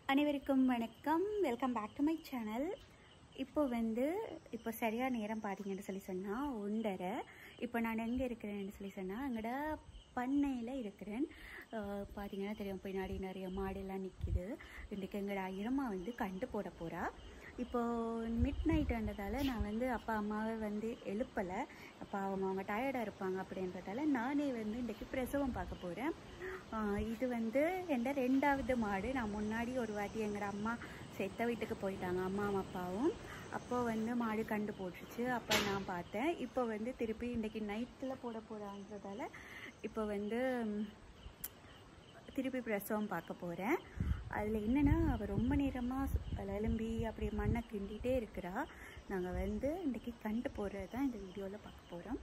அனைவருக்கும் வணக்கம் welcome back to my channel இப்போ வந்து இப்போ சரியாக நேரம் பார்த்தீங்கன்னு சொல்லி சொன்னால் ஒன்றரை இப்போ நான் எங்கே இருக்கிறேன்னு சொல்லி சொன்னால் எங்களோட பண்ணையில் இருக்கிறேன் அஹ் பார்த்தீங்கன்னா தெரியும் பின்னாடி நிறைய மாடெல்லாம் நிற்கிது இன்றைக்கு எங்களோட ஐயரம்மா வந்து கண்டு போட போகிறா இப்போது மிட் நைட்டுன்றதால நான் வந்து அப்பா அம்மாவை வந்து எழுப்பலை அப்போ அவங்க அவங்க டயர்டாக இருப்பாங்க அப்படின்றதால நானே வந்து இன்றைக்கி பிரசவம் பார்க்க போகிறேன் இது வந்து எந்த ரெண்டாவது மாடு நான் முன்னாடி ஒரு வாட்டி எங்கள் அம்மா செத்த வீட்டுக்கு போயிட்டாங்க அம்மா அப்பாவும் அப்போ வந்து மாடு கண்டு போட்டுருச்சு அப்போ நான் பார்த்தேன் இப்போ வந்து திருப்பி இன்றைக்கி நைட்டில் போட போகிறான்றதால இப்போ வந்து ம், திருப்பி பிரசவம் பார்க்க போகிறேன் அதில் என்னென்னா அவள் ரொம்ப நேரமாக எலும்பி அப்படி மண்ணை கிண்டிகிட்டே இருக்கிறா நாங்கள் வந்து இன்றைக்கி கண்டு போகிறது தான் இந்த வீடியோவில் பார்க்க போகிறோம்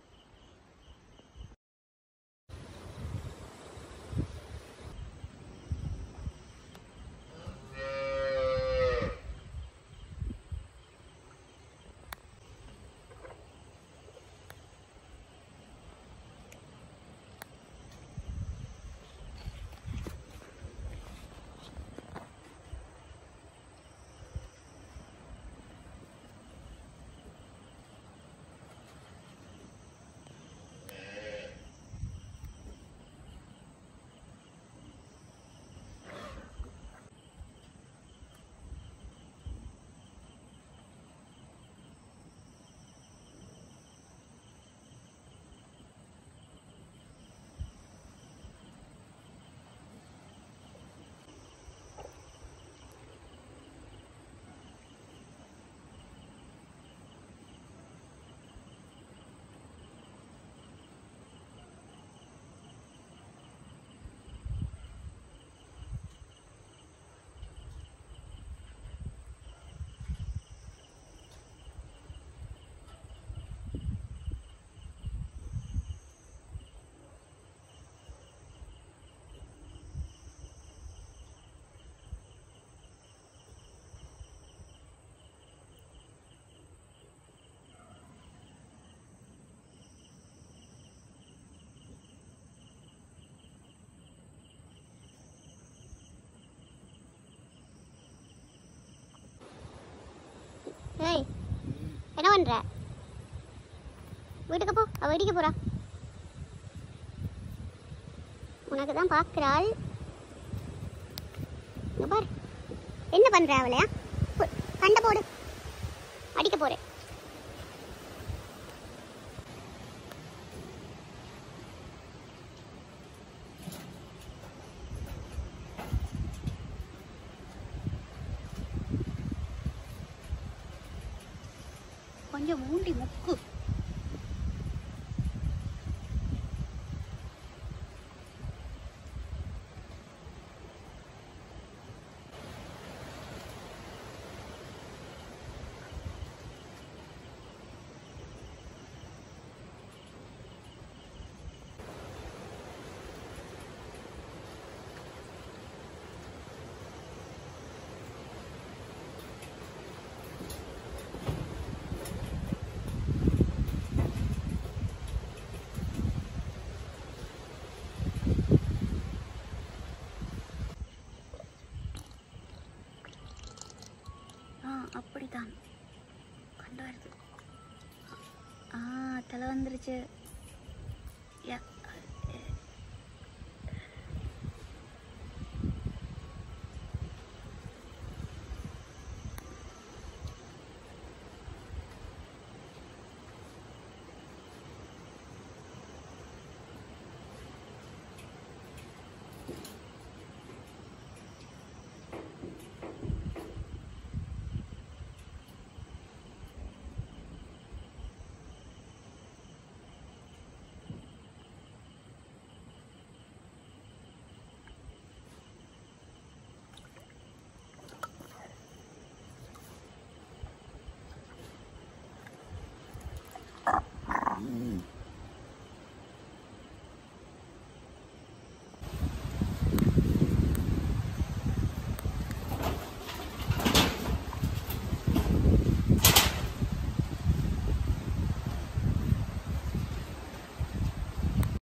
ஏய் என்ன பண்ற வீட்டுக்கு போ அவ இடிக்க போறா உனக்கு தான் பார்க்குறாள் இங்க பாரு என்ன பண்ற அவளையா போ- சண்டை போடு அடிக்க போறேன் கொஞ்சம் மூண்டி முக்கு ஆ அப்படிதான் கண்டு வருது ஆ தலை வந்துருச்சு யா